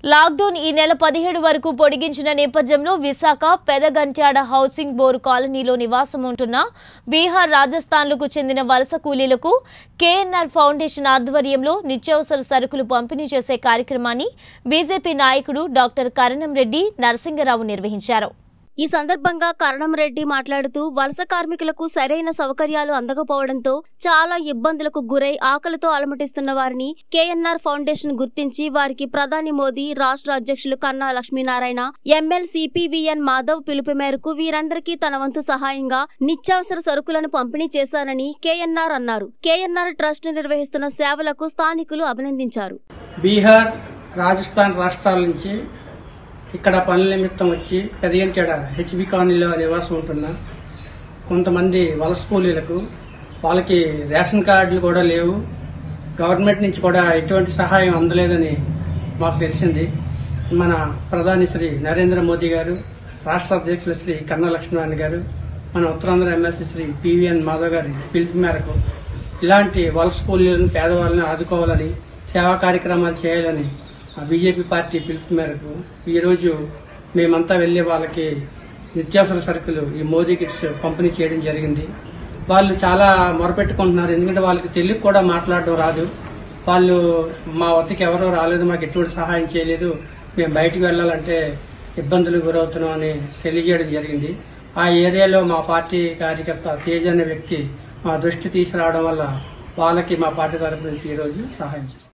lockdown ఈ నెల పదిహేడు వరకు పొడిగించిన నేపథ్యంలో విశాఖ పెదగంట్యాడ హౌసింగ్ బోర్ కాలనీలో నివాసం ఉంటున్న బీహార్ రాజస్థాన్లకు చెందిన వలస కూలీలకు కేఎన్ఆర్ ఫౌండేషన్ ఆధ్వర్యంలో నిత్యావసర సరుకులు పంపిణీ చేసే కార్యక్రమాన్ని బీజేపీ నాయకుడు డాక్టర్ కరణం రెడ్డి నరసింగరావు నిర్వహించారు ఈ సందర్భంగా కరణంరెడ్డి మాట్లాడుతూ వలస కార్మికులకు సరైన సౌకర్యాలు అందకపోవడంతో చాలా ఇబ్బందులకు గురై ఆకలితో అలమటిస్తున్న వారిని కేఎన్ఆర్ ఫౌండేషన్ గుర్తించి వారికి ప్రధాని మోదీ రాష్ట్ర అధ్యక్షులు కన్నా లక్ష్మీనారాయణ ఎంఎల్ సిపివిఎన్ మాధవ్ పిలుపు మేరకు వీరందరికీ తన వంతు సహాయంగా నిత్యావసర సరుకులను పంపిణీ చేశారని కేఎన్ఆర్ అన్నారు కేఎన్ఆర్ ట్రస్ట్ నిర్వహిస్తున్న సేవలకు స్థానికులు అభినందించారు బీహార్ రాజస్థాన్ రాష్ట్రాల నుంచి ఇక్కడ పనుల నిమిత్తం వచ్చి పెదయంచాడ హెచ్బి కాలనీలో నివాసం ఉంటున్న కొంతమంది వలస కూలీలకు వాళ్ళకి రేషన్ కార్డులు కూడా లేవు గవర్నమెంట్ నుంచి కూడా ఎటువంటి సహాయం అందలేదని మాకు తెలిసింది మన ప్రధాని శ్రీ నరేంద్ర మోదీ గారు రాష్ట్ర అధ్యక్షులు శ్రీ కన్నా లక్ష్మీనారాయణ గారు మన ఉత్తరాంధ్ర ఎమ్మెల్సీ శ్రీ పివిఎన్ మాధవ్ గారి పిలుపు మేరకు ఇలాంటి వలస కూలీలను పేదవాళ్ళని ఆదుకోవాలని సేవా కార్యక్రమాలు చేయాలని ఆ బీజేపీ పార్టీ పిలుపు మేరకు ఈరోజు మేమంతా వెళ్లి వాళ్ళకి నిత్యావసర సరుకులు ఈ మోదీ కిట్స్ పంపిణీ చేయడం జరిగింది వాళ్ళు చాలా మొరపెట్టుకుంటున్నారు ఎందుకంటే వాళ్ళకి తెలుగు కూడా మాట్లాడడం రాదు వాళ్ళు మా వద్దకు ఎవరో రాలేదు మాకు ఎటువంటి సహాయం చేయలేదు మేము బయటికి వెళ్ళాలంటే ఇబ్బందులు గురవుతున్నాం అని తెలియజేయడం జరిగింది ఆ ఏరియాలో మా పార్టీ కార్యకర్త తేజ్ అనే వ్యక్తి మా దృష్టి తీసుకురావడం వల్ల వాళ్ళకి మా పార్టీ తరపు నుంచి ఈరోజు సహాయం చేస్తాం